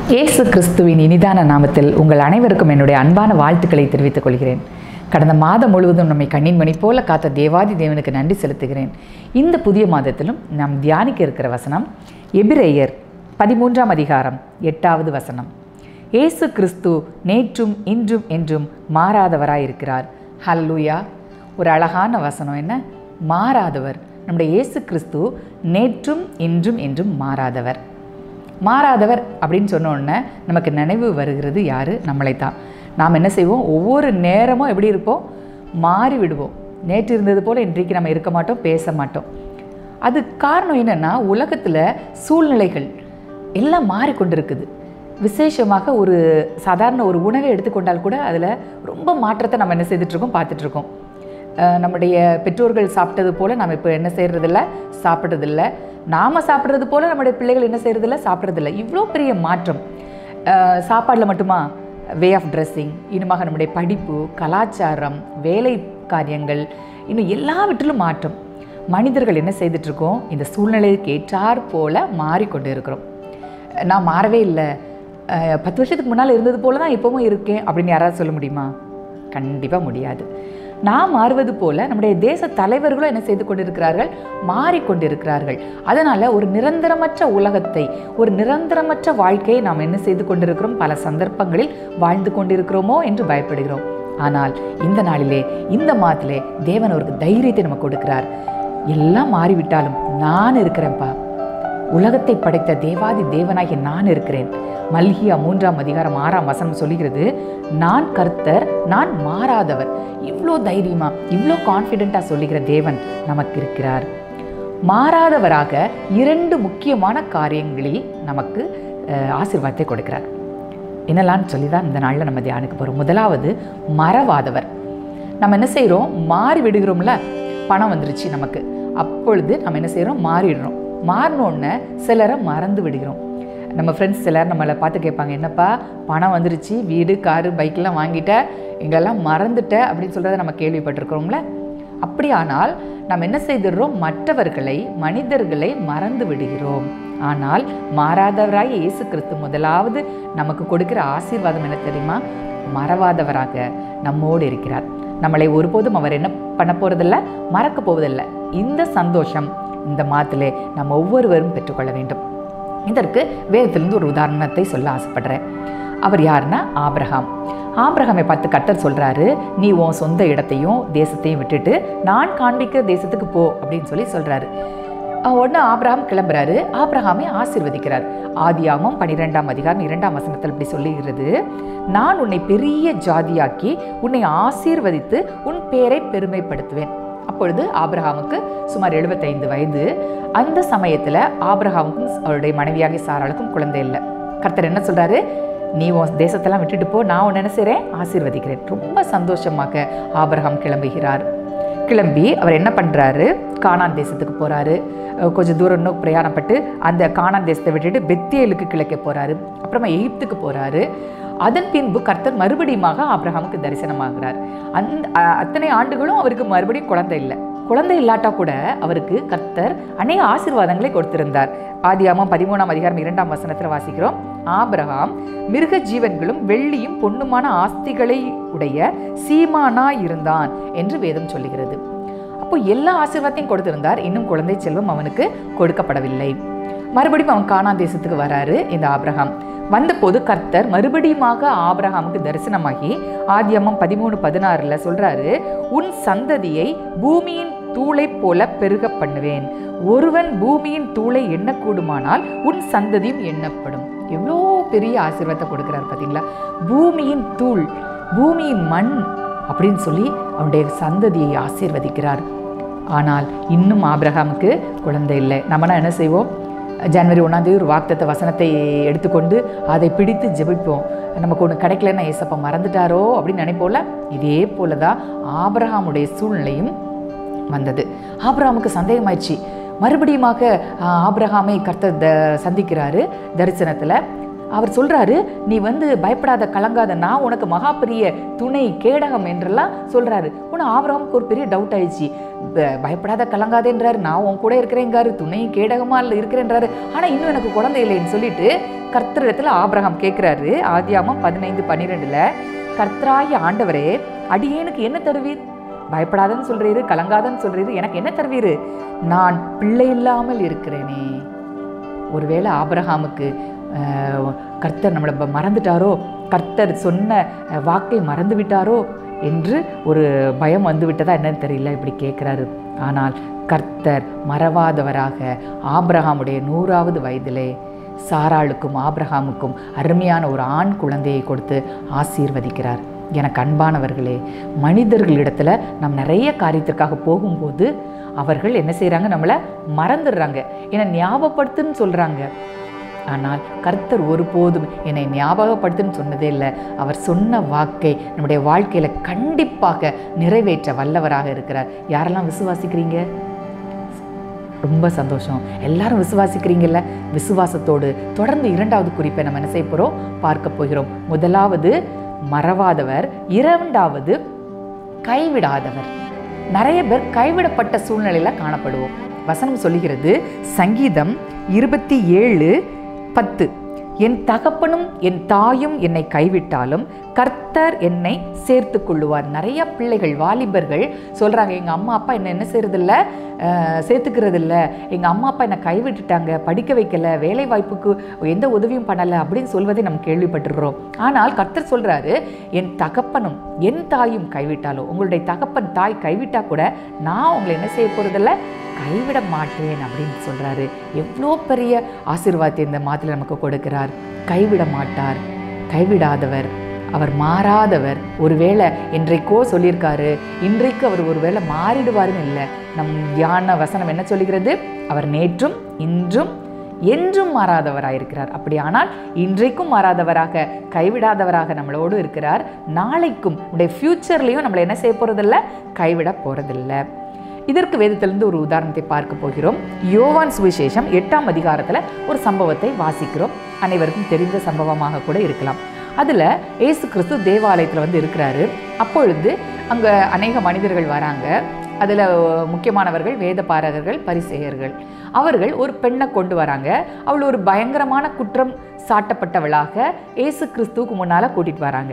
இயேசு கிறிஸ்துவின் இனிதான நாமத்தில் உங்கள் அனைவருக்கும் என்னுடைய அன்பான வாழ்த்துக்களை தெரிவித்துக் கொள்கிறேன் கடந்த மாதம் முழுவதும் நம்மை கண்ணின் மணி போல காத்த தேவாதி தேவனுக்கு நன்றி செலுத்துகிறேன் இந்த புதிய மாதத்திலும் நாம் தியானிக்க இருக்கிற வசனம் எபிரேயர் பதிமூன்றாம் அதிகாரம் எட்டாவது வசனம் இயேசு கிறிஸ்து நேற்றும் இன்றும் என்றும் மாறாதவராயிருக்கிறார் ஹல்லுயா ஒரு அழகான வசனம் என்ன மாறாதவர் நம்முடைய இயேசு கிறிஸ்து நேற்றும் இன்றும் என்றும் மாறாதவர் மாறாதவர் அப்படின்னு சொன்ன உடனே நமக்கு நினைவு வருகிறது யார் நம்மளை தான் நாம் என்ன செய்வோம் ஒவ்வொரு நேரமும் எப்படி இருப்போம் மாறி விடுவோம் நேற்று இருந்தது போல் இன்றைக்கு நம்ம இருக்க மாட்டோம் பேச மாட்டோம் அது காரணம் என்னென்னா உலகத்தில் சூழ்நிலைகள் எல்லாம் மாறிக்கொண்டிருக்குது விசேஷமாக ஒரு சாதாரண ஒரு உணவை எடுத்துக்கொண்டால் கூட அதில் ரொம்ப மாற்றத்தை நம்ம என்ன செய்துட்ருக்கோம் பார்த்துட்ருக்கோம் அஹ் நம்முடைய பெற்றோர்கள் சாப்பிட்டது போல் நம்ம இப்போ என்ன செய்கிறதில்ல சாப்பிட்றதில்ல நாம் சாப்பிட்றது போல் நம்முடைய பிள்ளைகள் என்ன செய்கிறதில்ல சாப்பிட்றதில்ல இவ்வளோ பெரிய மாற்றம் சாப்பாடில் மட்டுமா வே ஆஃப் ட்ரெஸ்ஸிங் இன்னுமாக நம்முடைய படிப்பு கலாச்சாரம் வேலை காரியங்கள் இன்னும் எல்லாவற்றிலும் மாற்றம் மனிதர்கள் என்ன செய்துட்ருக்கோம் இந்த சூழ்நிலைக்கு ஏற்றாற் போல மாறிக்கொண்டு இருக்கிறோம் நான் மாறவே இல்லை அஹ் பத்து வருஷத்துக்கு முன்னால் இருந்தது போல தான் இப்போவும் இருக்கேன் அப்படின்னு யாராவது சொல்ல முடியுமா கண்டிப்பாக முடியாது நான் மாறுவது போல நம்முடைய தேச தலைவர்களும் என்ன செய்து கொண்டிருக்கிறார்கள் மாறிக்கொண்டிருக்கிறார்கள் அதனால் ஒரு நிரந்தரமற்ற உலகத்தை ஒரு நிரந்தரமற்ற வாழ்க்கையை நாம் என்ன செய்து கொண்டிருக்கிறோம் பல சந்தர்ப்பங்களில் வாழ்ந்து கொண்டிருக்கிறோமோ என்று பயப்படுகிறோம் ஆனால் இந்த நாளிலே இந்த மாதத்திலே தேவன் ஒரு தைரியத்தை நமக்கு கொடுக்கிறார் எல்லாம் மாறிவிட்டாலும் நான் இருக்கிறேன்ப்பா உலகத்தை படைத்த தேவாதி தேவனாகிய நான் இருக்கிறேன் மல்கியா மூன்றாம் அதிகாரம் ஆறாம் வசனம் சொல்லுகிறது நான் கர்த்தர் நான் மாறாதவர் இவ்வளோ தைரியமா இவ்வளோ கான்ஃபிடெண்ட்டாக சொல்லுகிற தேவன் நமக்கு இருக்கிறார் மாறாதவராக இரண்டு முக்கியமான காரியங்களில் நமக்கு அஹ், ஆசீர்வாதத்தை கொடுக்கிறார் என்னெல்லாம்னு சொல்லி தான் இந்த நாளில் நம்ம தியானிக்க போகிறோம் முதலாவது மறவாதவர் நம்ம என்ன செய்கிறோம் மாறி விடுகிறோம்ல பணம் வந்துருச்சு நமக்கு அப்பொழுது நம்ம என்ன செய்கிறோம் மாறிடுறோம் மாறினோடனே சிலரை மறந்து விடுகிறோம் நம்ம ஃப்ரெண்ட்ஸ் சிலர் நம்மளை பார்த்து கேட்பாங்க என்னப்பா பணம் வந்துருச்சு வீடு காரு பைக்கெல்லாம் வாங்கிட்ட எங்கெல்லாம் மறந்துட்ட அப்படின்னு சொல்கிறத நம்ம கேள்விப்பட்டிருக்கிறோம்ல அப்படியானால் நாம் என்ன செய்துடுறோம் மற்றவர்களை மனிதர்களை மறந்து விடுகிறோம் ஆனால் மாறாதவராய் இயேசு கிறிஸ்து முதலாவது நமக்கு கொடுக்கிற ஆசீர்வாதம் என்ன தெரியுமா மறவாதவராக நம்மோடு இருக்கிறார் நம்மளை ஒருபோதும் அவர் என்ன பண்ண போறதில்ல மறக்க போவதில்லை இந்த சந்தோஷம் இந்த மாதத்திலே நம்ம ஒவ்வொருவரும் பெற்றுக்கொள்ள வேண்டும் இதற்கு வேதத்திலிருந்து ஒரு உதாரணத்தை சொல்ல ஆசைப்படுறேன் அவர் யாருன்னா ஆபிரகாம் ஆபிரகாமை பார்த்து கர்த்தர் சொல்றாரு நீ உன் சொந்த இடத்தையும் தேசத்தையும் விட்டுட்டு நான் காண்பிக்கிற தேசத்துக்கு போ அப்படின்னு சொல்லி சொல்றாரு அஹ் உடனே ஆபிரகாம் கிளம்புறாரு ஆபிரகாமை ஆசீர்வதிக்கிறார் ஆதியாமம் பனிரெண்டாம் அதிகாரம் இரண்டாம் வசனத்தில் இப்படி சொல்லுகிறது நான் உன்னை பெரிய ஜாதியாக்கி உன்னை ஆசீர்வதித்து உன் பேரை பெருமைப்படுத்துவேன் அப்பொழுது ஆபிரகாமுக்கு சுமார் 75 வயது அந்த சமயத்தில் ஆபிரகாமுக்கும் அவருடைய மனைவியாகிய சாராளுக்கும் குழந்தை இல்லை கர்த்தர் என்ன சொல்றாரு நீ உன் தேசத்தெல்லாம் விட்டுட்டு போ நான் உன்னை என்ன செய்கிறேன் ஆசீர்வதிக்கிறேன் ரொம்ப சந்தோஷமாக ஆபிரகாம் கிளம்புகிறார் கிளம்பி அவர் என்ன பண்ணுறாரு கானான் தேசத்துக்கு போகிறாரு கொஞ்சம் தூரம் இன்னும் பிரயாணப்பட்டு அந்த கானான் தேசத்தை விட்டுட்டு பெத்தியலுக்கு கிழக்கே போகிறாரு அப்புறமா எகிப்துக்கு போகிறாரு அதன் பின்பு கர்த்தர் மறுபடியுமாக ஆபிரகாமுக்கு தரிசனமாகிறார் அந்த அ- அத்தனை ஆண்டுகளும் அவருக்கு மறுபடியும் குழந்தை இல்லை குழந்தை இல்லாட்டா கூட அவருக்கு கர்த்தர் அநேக ஆசீர்வாதங்களை கொடுத்திருந்தார் ஆதியாமம் பதிமூணாம் அதிகாரம் இரண்டாம் வசனத்தில் வாசிக்கிறோம் ஆபிரகாம் மிருக ஜீவன்களும் வெள்ளியும் பொன்னுமான ஆஸ்திகளை உடைய சீமானா இருந்தான் என்று வேதம் சொல்லுகிறது அப்போ எல்லா ஆசீர்வாதத்தையும் கொடுத்திருந்தார் இன்னும் குழந்தை செல்வம் அவனுக்கு கொடுக்கப்படவில்லை மறுபடியும் அவன் கானான் தேசத்துக்கு வராரு இந்த ஆபிரகாம் வந்தபோது கர்த்தர் மறுபடியுமாக ஆபிரகாமுக்கு தரிசனமாகி ஆதியம்மம் பதிமூணு பதினாறுல சொல்றாரு உன் சந்ததியை பூமியின் தூளை போல பெருக பண்ணுவேன் ஒருவன் பூமியின் தூளை எண்ணக்கூடுமானால் உன் சந்ததியும் எண்ணப்படும் எவ்வளோ பெரிய ஆசீர்வாதத்தை கொடுக்கிறார் பார்த்தீங்களா பூமியின் தூள் பூமியின் மண் அப்படின்னு சொல்லி அவனுடைய சந்ததியை ஆசீர்வதிக்கிறார் ஆனால் இன்னும் ஆபிரகாமுக்கு குழந்தை இல்லை நம்மனா என்ன செய்வோம் ஜனவரி ஒன்றாந்தேதி ஒரு வாக்தத்த வசனத்தை எடுத்துக்கொண்டு அதை பிடித்து ஜெபிப்போம் நமக்கு ஒன்று கிடைக்கலன்னா ஏசப்பா மறந்துட்டாரோ அப்படின்னு நினைப்போல இதே போல தான் ஆபிரகாமுடைய சூழ்நிலையும் வந்தது ஆபிரகாமுக்கு சந்தேகமாயிடுச்சு மறுபடியுமாக ஆ, ஆபிரகாமை கர்த்தர் த சந்திக்கிறாரு தரிசனத்தில் அவர் சொல்றாரு நீ வந்து பயப்படாத கலங்காத நான் உனக்கு மகா பெரிய துணை கேடகம் என்றெல்லாம் சொல்றாரு உன ஆபிரகாமுக்கு ஒரு பெரிய டவுட் ஆயிடுச்சு ப- பயப்படாத கலங்காதேன்றாரு நான் உன் கூட இருக்கிறேங்காரு துணை கேடகமா இல்ல இருக்கிறேன்றாரு ஆனா இன்னும் எனக்கு குழந்தை இல்லைன்னு சொல்லிட்டு கர்த்தரிடத்துல ஆபிரகாம் கேட்கிறாரு ஆதியாமம் பதினைந்து பன்னிரெண்டுல கர்த்தராகிய ஆண்டவரே அடியேனுக்கு என்ன தருவீர் பயப்படாதன்னு சொல்றீரு கலங்காதன்னு சொல்றீரு எனக்கு என்ன தருவீரு நான் பிள்ளை இல்லாமல் இருக்கிறேனே ஒருவேளை ஆபிரகாமுக்கு அஹ், கர்த்தர் நம்மளை ப- மறந்துட்டாரோ கர்த்தர் சொன்ன அஹ், வாக்கை மறந்து விட்டாரோ என்று ஒரு பயம் வந்து விட்டதா என்னன்னு தெரியல இப்படி கேட்குறாரு ஆனால் கர்த்தர் மறவாதவராக ஆபிரகாமுடைய நூறாவது வயதிலே சாராளுக்கும் ஆபிரகாமுக்கும் அருமையான ஒரு ஆண் குழந்தையை கொடுத்து ஆசீர்வதிக்கிறார் எனக்கு அன்பானவர்களே மனிதர்களிடத்துல நாம் நிறைய காரியத்திற்காக போகும்போது அவர்கள் என்ன செய்கிறாங்க நம்மளை மறந்துடுறாங்க என்னை ஞாபகப்படுத்துன்னு சொல்கிறாங்க ஆனால் கர்த்தர் ஒருபோதும் என்னை ஞாபகப்படுத்துன்னு சொன்னதே இல்லை அவர் சொன்ன வாக்கை நம்முடைய வாழ்க்கையில் கண்டிப்பாக நிறைவேற்ற வல்லவராக இருக்கிறார் யாரெல்லாம் விசுவாசிக்கிறீங்க ரொம்ப சந்தோஷம் எல்லாரும் விசுவாசிக்கிறீங்கல்ல விசுவாசத்தோடு தொடர்ந்து இரண்டாவது குறிப்பை நம்ம என்ன செய்ய போகிறோம் பார்க்க போகிறோம் முதலாவது மறவாதவர் இரண்டாவது கைவிடாதவர் நிறைய பேர் கைவிடப்பட்ட சூழ்நிலையில் காணப்படுவோம் வசனம் சொல்லுகிறது சங்கீதம் இருபத்தி ஏழு பத்து என் தகப்பனும் என் தாயும் என்னை கைவிட்டாலும் கர்த்தர் என்னை சேர்த்து கொள்ளுவார் நிறைய பிள்ளைகள் வாலிபர்கள் சொல்கிறாங்க எங்கள் அம்மா அப்பா என்ன என்ன செய்யறதில்ல சேர்த்துக்கிறது இல்ல எங்கள் அம்மா அப்பா என்னை கைவிட்டுட்டாங்க படிக்க வைக்கல வேலை வாய்ப்புக்கு எந்த உதவியும் பண்ணலை அப்படின்னு சொல்வதை நம்ம கேள்விப்பட்டிருக்கிறோம் ஆனால் கர்த்தர் சொல்கிறாரு என் தகப்பனும் என் தாயும் கைவிட்டாலும் உங்களுடைய தகப்பன் தாய் கைவிட்டா கூட நான் உங்களை என்ன செய்ய போகிறதில்ல கைவிட மாட்டேன் அப்படின்னு சொல்றாரு எவ்வளோ பெரிய ஆசீர்வாதத்தை இந்த மாதத்தில் நமக்கு கொடுக்கிறார் கைவிட மாட்டார் கைவிடாதவர் அவர் மாறாதவர் ஒருவேளை இன்றைக்கோ சொல்லியிருக்காரு இன்றைக்கு அவர் ஒருவேளை மாறிடுவாருன்னு இல்லை நம் தியான வசனம் என்ன சொல்லுகிறது அவர் நேற்றும் இன்றும் என்றும் மாறாதவராயிருக்கிறார் அப்படியானால் இன்றைக்கும் மாறாதவராக கைவிடாதவராக நம்மளோடு இருக்கிறார் நாளைக்கும் நம்முடைய ஃப்யூச்சர்லேயும் நம்மளை என்ன செய்ய போகிறதில்ல கைவிட போகிறதில்ல இதற்கு வேதத்திலிருந்து ஒரு உதாரணத்தை பார்க்க போகிறோம் யோவான் சுவிசேஷம் எட்டாம் அதிகாரத்தில் ஒரு சம்பவத்தை வாசிக்கிறோம் அனைவருக்கும் தெரிந்த சம்பவமாக கூட இருக்கலாம் அதில் ஏசு கிறிஸ்து தேவாலயத்தில் வந்து இருக்கிறாரு அப்பொழுது அங்கே அநேக மனிதர்கள் வராங்க அதில் முக்கியமானவர்கள் வேத பாரகர்கள் பரிசேயர்கள் அவர்கள் ஒரு பெண்ணை கொண்டு வராங்க அவள் ஒரு பயங்கரமான குற்றம் சாட்டப்பட்டவளாக இயேசு கிறிஸ்துவுக்கு முன்னால் கூட்டிகிட்டு வராங்க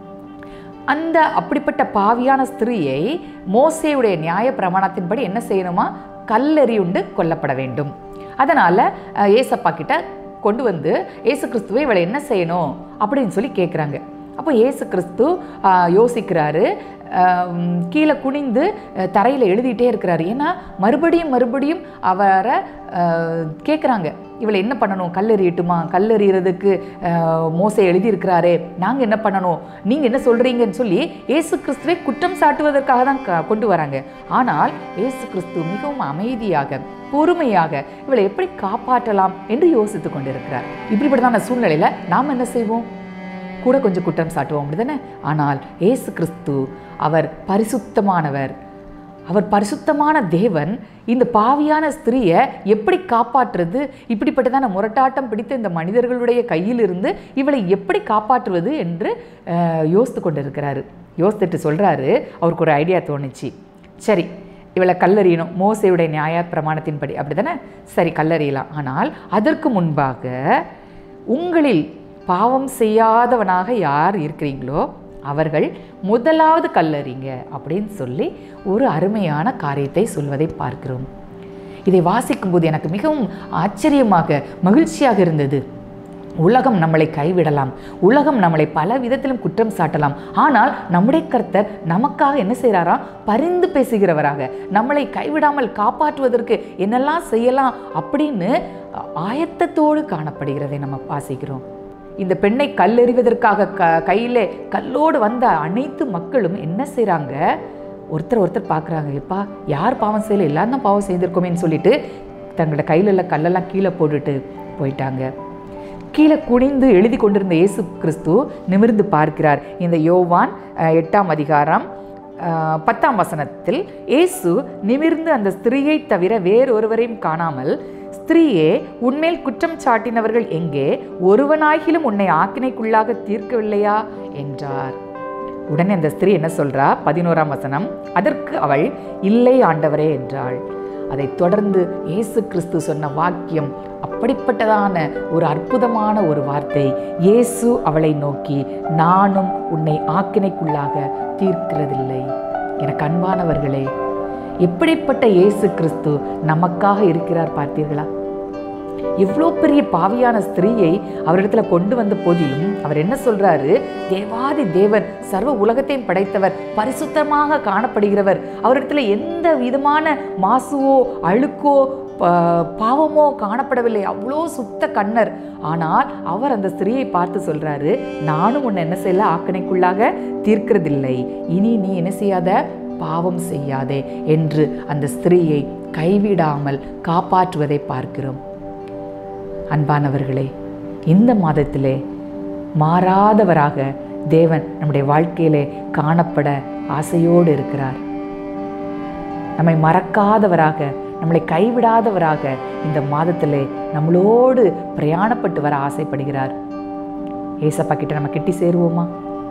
அந்த அப்படிப்பட்ட பாவியான ஸ்திரீயை மோசேயுடைய நியாய பிரமாணத்தின்படி என்ன செய்யணுமா கல்லெறியுண்டு கொல்லப்பட வேண்டும் அதனால் ஏசப்பா கிட்ட கொண்டு வந்து ஏசு கிறிஸ்துவை இவளை என்ன செய்யணும் அப்படின்னு சொல்லி கேட்குறாங்க அப்போ ஏசு கிறிஸ்து ஆ, யோசிக்கிறாரு ஆம், கீழே குனிந்து தரையில் எழுதிட்டே இருக்கிறாரு ஏன்னா மறுபடியும் மறுபடியும் அவரை கேட்குறாங்க இவளை என்ன பண்ணணும் கல்லெறியட்டுமா கல்லெறியறதுக்கு அஹ், மோசே எழுதியிருக்கிறாரே நாங்கள் என்ன பண்ணணும் நீங்கள் என்ன சொல்கிறீங்கன்னு சொல்லி ஏசு கிறிஸ்துவை குற்றம் சாட்டுவதற்காக தான் க- கொண்டு வராங்க ஆனால் ஏசு கிறிஸ்து மிகவும் அமைதியாக பொறுமையாக இவளை எப்படி காப்பாற்றலாம் என்று யோசித்து கொண்டிருக்கிறார் இப்படிப்பட்டதான சூழ்நிலையில் நாம் என்ன செய்வோம் கூட கொஞ்சம் குற்றம் சாட்டுவோம் அப்படிதானே ஆனால் ஏசு கிறிஸ்து அவர் பரிசுத்தமானவர் அவர் பரிசுத்தமான தேவன் இந்த பாவியான ஸ்திரீயை எப்படி காப்பாற்றுறது இப்படிப்பட்டதான முரட்டாட்டம் பிடித்த இந்த மனிதர்களுடைய கையிலிருந்து இவளை எப்படி காப்பாற்றுவது என்று அஹ், யோசித்து கொண்டிருக்கிறாரு யோசித்துட்டு சொல்கிறாரு அவருக்கு ஒரு ஐடியா தோணுச்சு சரி இவளை கல்லறியணும் மோசையுடைய நியாய பிரமாணத்தின்படி அப்படிதானே சரி கல்லறியலாம் ஆனால் அதற்கு முன்பாக உங்களில் பாவம் செய்யாதவனாக யார் இருக்கிறீங்களோ அவர்கள் முதலாவது கல்லறிங்க அப்படின்னு சொல்லி ஒரு அருமையான காரியத்தை சொல்வதை பார்க்கிறோம் இதை வாசிக்கும்போது எனக்கு மிகவும் ஆச்சரியமாக மகிழ்ச்சியாக இருந்தது உலகம் நம்மளை கைவிடலாம் உலகம் நம்மளை பல விதத்திலும் குற்றம் சாட்டலாம் ஆனால் நம்முடைய கர்த்தர் நமக்காக என்ன செய்கிறாராம் பரிந்து பேசுகிறவராக நம்மளை கைவிடாமல் காப்பாற்றுவதற்கு என்னெல்லாம் செய்யலாம் அப்படின்னு ஆயத்தத்தோடு காணப்படுகிறதை நம்ம வாசிக்கிறோம் இந்த பெண்ணை கல்லெறிவதற்காக க கையிலே கல்லோடு வந்த அனைத்து மக்களும் என்ன செய்கிறாங்க ஒருத்தர் ஒருத்தர் பார்க்குறாங்க எப்பா யார் பாவம் செய்யல எல்லாரும் தான் பாவம் செய்திருக்கோமேன்னு சொல்லிட்டு தங்களோட கையில் உள்ள கல்லெல்லாம் கீழே போட்டுட்டு போயிட்டாங்க கீழே குனிந்து எழுதி கொண்டிருந்த இயேசு கிறிஸ்து நிமிர்ந்து பார்க்கிறார் இந்த யோவான் அஹ், எட்டாம் அதிகாரம் அஹ், பத்தாம் வசனத்தில் இயேசு நிமிர்ந்து அந்த ஸ்திரீயை தவிர வேறொருவரையும் காணாமல் ஸ்திரீயே உன்மேல் குற்றம் சாட்டினவர்கள் எங்கே ஒருவனாகிலும் உன்னை ஆக்கினைக்குள்ளாக தீர்க்கவில்லையா என்றார் உடனே அந்த ஸ்திரீ என்ன சொல்றா பதினோராம் வசனம் அதற்கு அவள் இல்லை ஆண்டவரே என்றாள் அதைத் தொடர்ந்து இயேசு கிறிஸ்து சொன்ன வாக்கியம் அப்படிப்பட்டதான ஒரு அற்புதமான ஒரு வார்த்தை இயேசு அவளை நோக்கி நானும் உன்னை ஆக்கினைக்குள்ளாக தீர்க்கிறதில்லை எனக்கு அன்பானவர்களே எப்படிப்பட்ட இயேசு கிறிஸ்து நமக்காக இருக்கிறார் பார்த்தீர்களா இவ்வளோ பெரிய பாவியான ஸ்திரீயை அவரிடத்துல கொண்டு வந்த போதிலும் அவர் என்ன சொல்றாரு தேவாதி தேவன் சர்வ உலகத்தையும் படைத்தவர் பரிசுத்தமாக காணப்படுகிறவர் அவரிடத்துல எந்த விதமான மாசுவோ அழுக்கோ ப- பாவமோ காணப்படவில்லை அவ்வளோ சுத்த கண்ணர் ஆனால் அவர் அந்த ஸ்திரீயை பார்த்து சொல்றாரு நானும் உன்னை என்ன செய்யல ஆக்கணைக்குள்ளாக தீர்க்கிறதில்லை இனி நீ என்ன செய்யாத பாவம் செய்யாதே என்று அந்த ஸ்திரீயை கைவிடாமல் காப்பாற்றுவதை பார்க்கிறோம் அன்பானவர்களே இந்த மாதத்திலே மாறாதவராக தேவன் நம்முடைய வாழ்க்கையிலே காணப்பட ஆசையோடு இருக்கிறார் நம்மை மறக்காதவராக நம்மளை கைவிடாதவராக இந்த மாதத்திலே நம்மளோடு பிரயாணப்பட்டு வர ஆசைப்படுகிறார் ஏசப்பா கிட்ட நம்ம கிட்டி சேருவோமா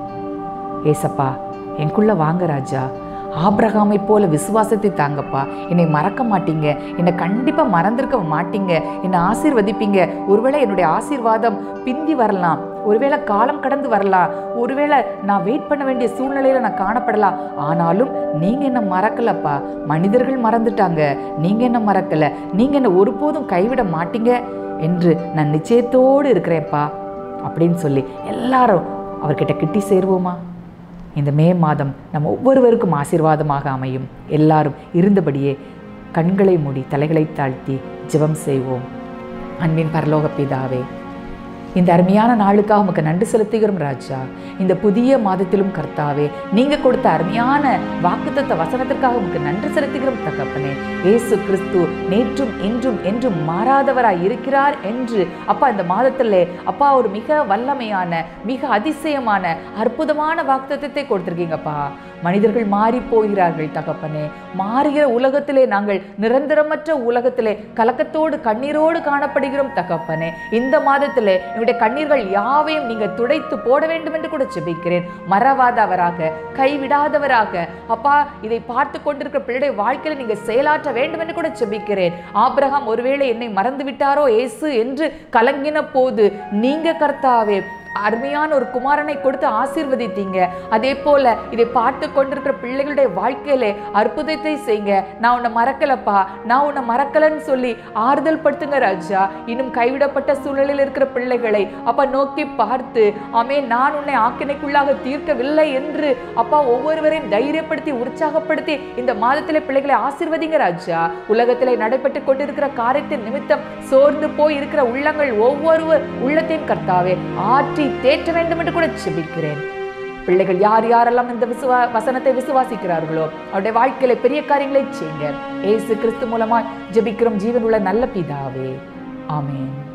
ஏசப்பா எனக்குள்ள வாங்க ராஜா ஆபிரகாமை போல விசுவாசத்தை தாங்கப்பா என்னை மறக்க மாட்டீங்க என்னை கண்டிப்பாக மறந்திருக்க மாட்டீங்க என்னை ஆசீர்வதிப்பீங்க ஒருவேளை என்னுடைய ஆசீர்வாதம் பிந்தி வரலாம் ஒருவேளை காலம் கடந்து வரலாம் ஒருவேளை நான் வெயிட் பண்ண வேண்டிய சூழ்நிலையில நான் காணப்படலாம் ஆனாலும் நீங்க என்ன மறக்கலப்பா மனிதர்கள் மறந்துட்டாங்க நீங்க என்ன மறக்கல நீங்க என்ன ஒருபோதும் கைவிட மாட்டீங்க என்று நான் நிச்சயத்தோடு இருக்கிறேன்ப்பா அப்படின்னு சொல்லி எல்லாரும் அவர்கிட்ட கிட்டி சேருவோமா இந்த மே மாதம் நம்ம ஒவ்வொருவருக்கும் ஆசீர்வாதமாக அமையும் எல்லாரும் இருந்தபடியே கண்களை மூடி தலைகளை தாழ்த்தி ஜெபம் செய்வோம் அன்பின் பரலோக பிதாவே இந்த அருமையான நாளுக்காக உமக்கு நன்றி செலுத்துகிறோம் ராஜா இந்த புதிய மாதத்திலும் கர்த்தாவே நீங்க கொடுத்த அருமையான வாக்குத்தத்த வசனத்திற்காக உமக்கு நன்றி செலுத்துகிறோம் தகப்பனே இயேசு கிறிஸ்து நேற்றும் இன்றும் என்றும் மாறாதவராய் இருக்கிறார் என்று அப்பா இந்த மாதத்திலே அப்பா ஒரு மிக வல்லமையான மிக அதிசயமான அற்புதமான வாக்குத்தத்தத்தை கொடுத்திருக்கீங்கப்பா மனிதர்கள் மாறி போகிறார்கள் தகப்பனே மாறுகிற உலகத்திலே நாங்கள் நிரந்தரமற்ற உலகத்திலே கலக்கத்தோடு கண்ணீரோடு காணப்படுகிறோம் தகப்பனே இந்த மாதத்திலே எங்களுடைய கண்ணீர்கள் யாவையும் நீங்க துடைத்து போட வேண்டும் என்று கூட ஜெபிக்கிறேன் மறவாதவராக கைவிடாதவராக அப்பா இதை பார்த்து கொண்டிருக்கிற பிள்ளைடைய வாழ்க்கையில நீங்க செயலாற்ற வேண்டும் என்று கூட ஜெபிக்கிறேன் ஆபிரகாம் ஒருவேளை என்னை மறந்து விட்டாரோ இயேசு என்று கலங்கின போது நீங்க கர்த்தாவே அருமையான ஒரு குமாரனை கொடுத்து ஆசீர்வதித்தீங்க அதே போல இதை பார்த்து கொண்டிருக்கிற பிள்ளைகளுடைய வாழ்க்கையிலே அற்புதத்தை செய்யுங்க நான் உன்னை மறக்கலப்பா நான் உன்னை மறக்கலன்னு சொல்லி ஆறுதல் படுத்துங்க ராஜா இன்னும் கைவிடப்பட்ட சூழலில் இருக்கிற பிள்ளைகளை அப்பா நோக்கி பார்த்து ஆமே நான் உன்னை ஆக்கினைக்குள்ளாக தீர்க்கவில்லை என்று அப்பா ஒவ்வொருவரையும் தைரியப்படுத்தி உற்சாகப்படுத்தி இந்த மாதத்திலே பிள்ளைகளை ஆசீர்வதிங்க ராஜா உலகத்திலே நடைபெற்று கொண்டிருக்கிற காரியத்தின் நிமித்தம் சோர்ந்து போய் இருக்கிற உள்ளங்கள் ஒவ்வொருவர் உள்ளத்தையும் கர்த்தாவே ஆற்றி தேற்ற வேண்டும் என்று கூட செபிக்கிறேன் பிள்ளைகள் யார் யாரெல்லாம் இந்த விசுவா வசனத்தை விசுவாசிக்கிறார்களோ அவருடைய வாழ்க்கையில பெரிய காரியங்களை செய்யுங்க ஏசு கிறிஸ்து மூலமா ஜெபிக்கிறோம் ஜீவனுள்ள நல்ல பிதாவே ஆமென்